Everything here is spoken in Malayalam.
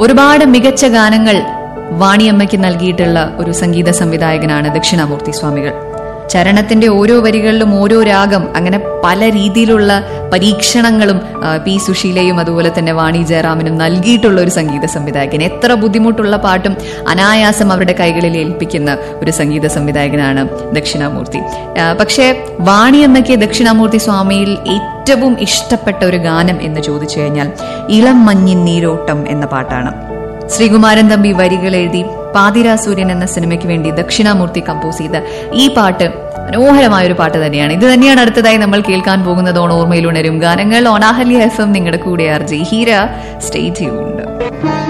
ഒരുപാട് മികച്ച ഗാനങ്ങൾ വാണിയമ്മയ്ക്ക് നൽകിയിട്ടുള്ള ഒരു സംഗീത സംവിധായകനാണ് ദക്ഷിണാമൂർത്തി സ്വാമികൾ ചരണത്തിന്റെ ഓരോ വരികളിലും ഓരോ രാഗം അങ്ങനെ പല രീതിയിലുള്ള പരീക്ഷണങ്ങളും ആ, പി സുശീലയും അതുപോലെ തന്നെ വാണി ജയറാമിനും നൽകിയിട്ടുള്ള ഒരു സംഗീത സംവിധായകൻ എത്ര ബുദ്ധിമുട്ടുള്ള പാട്ടും അനായാസം അവരുടെ കൈകളിൽ ഏൽപ്പിക്കുന്ന ഒരു സംഗീത സംവിധായകനാണ് ദക്ഷിണാമൂർത്തി ആ, പക്ഷേ വാണി എന്നൊക്കെ ദക്ഷിണാമൂർത്തി സ്വാമിയിൽ ഏറ്റവും ഇഷ്ടപ്പെട്ട ഒരു ഗാനം എന്ന് ചോദിച്ചു കഴിഞ്ഞാൽ ഇളം മഞ്ഞിൻ നീരോട്ടം എന്ന പാട്ടാണ് ശ്രീകുമാരൻ തമ്പി വരികൾ എഴുതി പാതിരാസൂര്യൻ എന്ന സിനിമയ്ക്ക് വേണ്ടി ദക്ഷിണാമൂർത്തി കമ്പോസ് ചെയ്ത ഈ പാട്ട് മനോഹരമായ ഒരു പാട്ട് തന്നെയാണ് ഇത് തന്നെയാണ് അടുത്തതായി നമ്മൾ കേൾക്കാൻ പോകുന്നത് ഓൺ ഓർമ്മയിൽ ഉണരും ഗാനങ്ങൾ ഓണാഹല്യ എഫ് എം നിങ്ങളുടെ കൂടെ R G Heera stay tuned